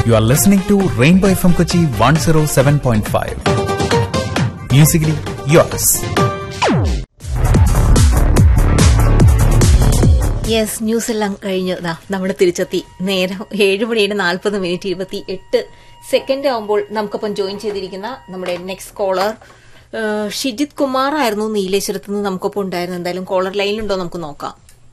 You are listening to Rainbow FM Kochi 107.5. Musically yours. Yes news എല്ലാം കഴിഞ്ഞ് ദാ നമ്മൾ തിരിച്ചെത്തി നേരം ഏഴ് മണിയുടെ നാൽപ്പത് മിനിറ്റ് ഇരുപത്തി എട്ട് സെക്കൻഡ് ആകുമ്പോൾ നമുക്കൊപ്പം ജോയിൻ ചെയ്തിരിക്കുന്ന നമ്മുടെ നെക്സ്റ്റ് കോളർ ഷിജിത് കുമാർ ആയിരുന്നു നീലേശ്വരത്ത് നിന്ന് നമുക്കൊപ്പം ഉണ്ടായിരുന്നു എന്തായാലും കോളർ ലൈനിലുണ്ടോ നമുക്ക് നോക്കാം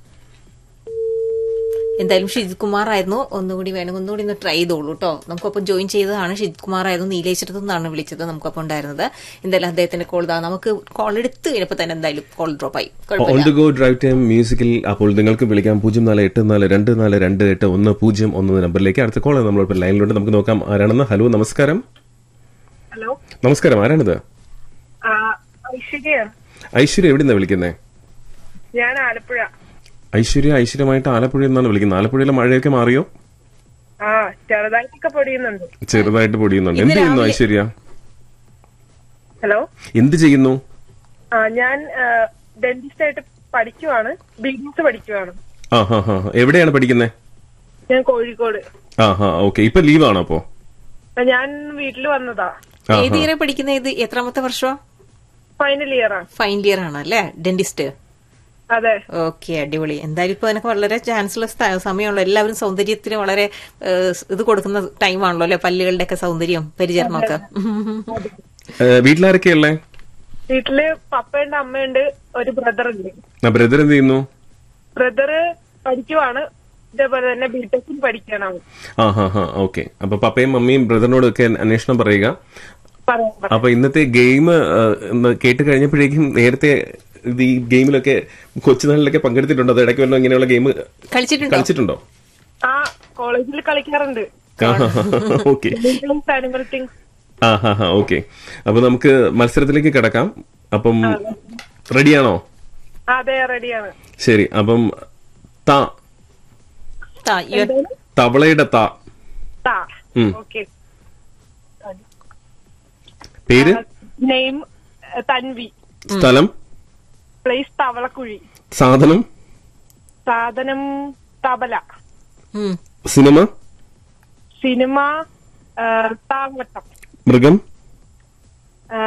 എന്തായാലും ഷിജിത് കുമാർ ആയിരുന്നു ഒന്നുകൂടി വേണം ഒന്നുകൂടി ഒന്ന് ട്രൈ ചെയ്തോളൂ കേട്ടോ നമുക്കൊപ്പം ജോയിൻ ചെയ്തതാണ് ഷിജിത് കുമാർ ആയിരുന്നു നീലേശ്വരത്ത് നിന്നാണ് വിളിച്ചത് നമുക്കൊപ്പം ഉണ്ടായിരുന്നത് എന്തായാലും അദ്ദേഹത്തിന്റെ കോൾ ഇതാ നമുക്ക് കോൾ എടുത്ത് കഴിഞ്ഞപ്പോൾ തന്നെ എന്തായാലും കോൾ ഡ്രോപ്പ് ആയി ഓൺ കുഴപ്പമില്ല ദി ഗോ ഡ്രൈവ് ടൈം മ്യൂസിക്കിൽ അപ്പോൾ നിങ്ങൾക്ക് വിളിക്കാം പൂജ്യം നാല് എട്ട് നാല് രണ്ട് നാല് രണ്ട് എട്ട് ഒന്ന് പൂജ്യം ഒന്ന് നമ്പറിലേക്ക് അടുത്ത കോൾ നമ്മളിപ്പോൾ ലൈനിലുണ്ട് നമുക്ക് നോക്കാം ആരാണെന്ന് ഹലോ നമസ്കാരം ഹലോ നമസ്കാരം ആരാണിത് ആ, ഐശ്വര്യാണ് ഐശ്വര്യ എവിടെന്നാ വിളിക്കുന്നത് ഞാൻ ആലപ്പുഴ ഐശ്വര്യ ഐശ്വര്യമായിട്ട് ആലപ്പുഴയിൽ നിന്നാണ് വിളിക്കുന്നത് ആലപ്പുഴയിലെ മഴയൊക്കെ മാറിയോ ആ ചെറുതായിട്ടൊക്കെ പൊടിയുന്നുണ്ട് ചെറുതായിട്ട് പൊടിയുന്നുണ്ട് എന്ത് ചെയ്യുന്നു ഐശ്വര്യ ഹലോ എന്ത് ചെയ്യുന്നു ആ ഞാൻ ഡെന്റിസ്റ്റ് ആയിട്ട് പഠിക്കുവാണ് ബിസിനസ് പഠിക്കുവാണ് ആ ഹാ ഹാ എവിടെയാണ് പഠിക്കുന്നത് ഞാൻ കോഴിക്കോട് ആ ഹാ ഓക്കെ ഇപ്പൊ ലീവാണോ അപ്പോ ആ, ഞാൻ വീട്ടിൽ വന്നതാ ആ, ഏത് ആ. ഇയർ പഠിക്കുന്ന ഇത് എത്രാമത്തെ വർഷമാ ഫൈനൽ ഇയറാ ഫൈനൽ ഇയർ ആണ് അല്ലേ ഡെന്റിസ്റ്റ് അതെ ഓക്കെ അടിപൊളി എന്തായാലും ഇപ്പൊ എനിക്ക് വളരെ ചാൻസുള്ള സമയമുള്ള എല്ലാവരും സൗന്ദര്യത്തിന് വളരെ ഏഹ്, ഇത് കൊടുക്കുന്ന ടൈമാണല്ലോ അല്ലെ പല്ലുകളുടെ ഒക്കെ സൗന്ദര്യം പരിചരണമൊക്കെ ഏ, വീട്ടിലാരൊക്കെയുള്ളേ വീട്ടില് പപ്പയുണ്ട് അമ്മയുണ്ട് ഒരു ബ്രദർ ഉണ്ട് ബ്രദർ എന്ത് ചെയ്യുന്നു ബ്രദറ് പഠിക്കുവാണ് ഇതേപോലെ തന്നെ ബിടെക്കിൽ പഠിക്കണം ആ ഹാ ഹാ ഓക്കെ അപ്പൊ പപ്പയും മമ്മിയും ബ്രദറിനോടും ഒക്കെ അന്വേഷണം പറയുക പറയാം പറയാം. അപ്പൊ ഇന്നത്തെ ഗെയിം കേട്ട് കഴിഞ്ഞപ്പോഴേക്കും നേരത്തെ ഇത് ഈ ഗെയിമിലൊക്കെ കൊച്ചുനാളിലൊക്കെ പങ്കെടുത്തിട്ടുണ്ടോ അത് ഇടയ്ക്ക് വല്ലോ ഇങ്ങനെയുള്ള ഗെയിം കളിച്ചിട്ടുണ്ടോ കളിച്ചിട്ടുണ്ടോ ആ കോളേജിൽ കളിക്കാറുണ്ട് ഓക്കെ ആനിമൽ തിങ്സ് ആ ഹാ ഹാ ഓക്കെ അപ്പൊ നമുക്ക് മത്സരത്തിലേക്ക് കിടക്കാം അപ്പം റെഡിയാണോ അതെ റെഡിയാണ് ശരി അപ്പം ത ആ, you- തവളയുടെ ത താ ഉം. ഓക്കെ പേര് നെയിം തൻവി സ്ഥലം പ്ലേസ് തവളക്കുഴി സാധനം സാധനം തബല ഉം. സിനിമ സിനിമ ആ, താവട്ടം മൃഗം ആ,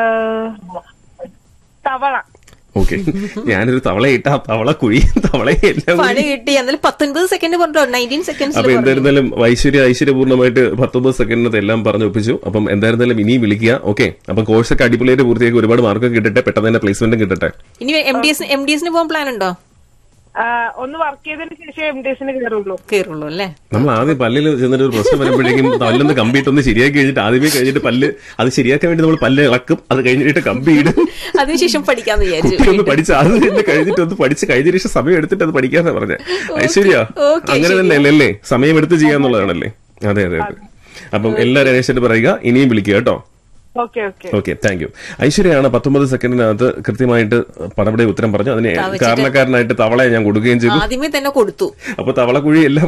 തവള ഓക്കെ ഞാനൊരു തവള ഇട്ട ആ തവള കുഴി തവള എല്ലാം പണി കിട്ടി എന്നാലും പത്തൊൻപത് സെക്കൻഡ് പറഞ്ഞോ നയൻറ്റീൻ സെക്കൻഡ്സ് അപ്പൊ എന്തായിരുന്നാലും ഐശ്വര്യ ഐശ്വര്യപൂർണ്ണമായിട്ട് പത്തൊമ്പത് സെക്കൻഡിനകത്ത് എല്ലാം പറഞ്ഞു ഒപ്പിച്ചു അപ്പം എന്തായിരുന്നാലും ഇനിയും വിളിക്കുക ഓക്കെ അപ്പം കോഴ്സൊക്കെ അടിപൊളിയായിട്ട് പൂർത്തിയാക്കി ഒരുപാട് മാർക്കൊക്കെ കിട്ടട്ടെ പെട്ടെന്ന് തന്നെ പ്ലേസ്മെന്റും കിട്ടട്ടെ ഇനി M D S M D എസിന് പോകാൻ പ്ലാൻ ഉണ്ടോ ആ, ഒന്ന് വർക്ക് ചെയ്തതിന് ശേഷം എം ഡി എസിന് കയറുള്ളൂ കേറുള്ളൂ അല്ലേ നമ്മൾ ആദ്യം പല്ലിൽ ചെന്നിട്ട് ഒരു പ്രശ്നം വരുമ്പോഴേക്കും പല്ലൊന്ന് കമ്പിയിട്ട് ഒന്ന് ശരിയാക്കി കഴിഞ്ഞിട്ട് ആദ്യമേ കഴിഞ്ഞിട്ട് പല്ല് അത് ശരിയാക്കാൻ വേണ്ടി നമ്മൾ പല്ല് ഇളക്കും അത് കഴിഞ്ഞിട്ട് കമ്പിയിടും അതിനുശേഷം പഠിക്കാന്ന് വിചാരിച്ചു കുട്ടി ഒന്ന് പഠിച്ച് അത് തന്നെ കഴിഞ്ഞിട്ട് ഒന്ന് പഠിച്ച് കഴിഞ്ഞ ശേഷം സമയം എടുത്തിട്ട് അത് പഠിക്കാന്നാ പറഞ്ഞത് ഐശ്വര്യ ഓക്കേ, അങ്ങനെ ശരി. തന്നെ അല്ലേ സമയം എടുത്ത് ചെയ്യാന്നുള്ളതാണല്ലേ അതെ അതെ അതെ അപ്പം എല്ലാവരും അന്വേഷിച്ചിട്ട് പറയുക ഇനിയും വിളിക്കുക കേട്ടോ okay okay okay thank you ഐശ്വര്യയാണ് പത്തൊമ്പത് സെക്കൻഡിനകത്ത് കൃത്യമായിട്ട് പടപടെ ഉത്തരം പറഞ്ഞു അതിന് വെച്ചിട്ട് കാരണക്കാരനായിട്ട് തവളയെ ഞാൻ കൊടുക്കുകയും ചെയ്തു ആദ്യമേ തന്നെ കൊടുത്തു അപ്പൊ തവളക്കുഴി എല്ലാം